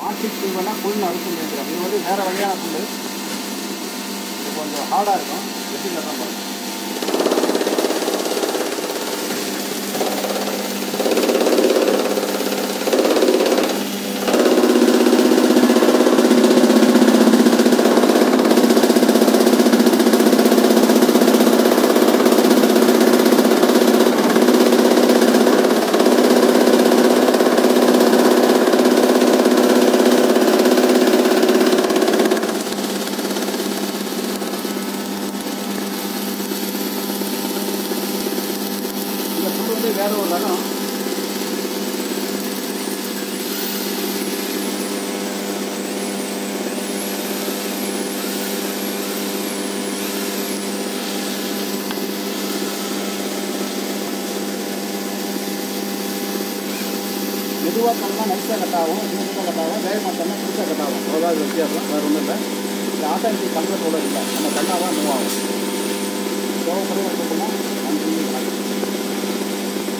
Arctic சில்வர்னா புல் அறுக்கும் இயந்திரம் இது வந்து வேறு வகையான புல் இது கொஞ்சம் ஹார்டாக இருக்கும் எப்படி கட்டுறோம் பாருங்க இந்த புல் வந்து வேற ஒரு ரகம் மெதுவாக பண்ணால் நைஸாக கட்டாகும் ஸ்மூத்தாக கட்டாகும் வேகமாக பண்ணால் புதுசாக கட்டாகும் அவ்வளோதான் இது வித்தியாசம் வேறு ஒன்றும் இல்லை இந்த ஆட்டோமேட்டிக் கண்ட்ரோலோட இல்லை நம்ம பண்ணால் தான் மூவ் ஆகும் தேவைப்படும்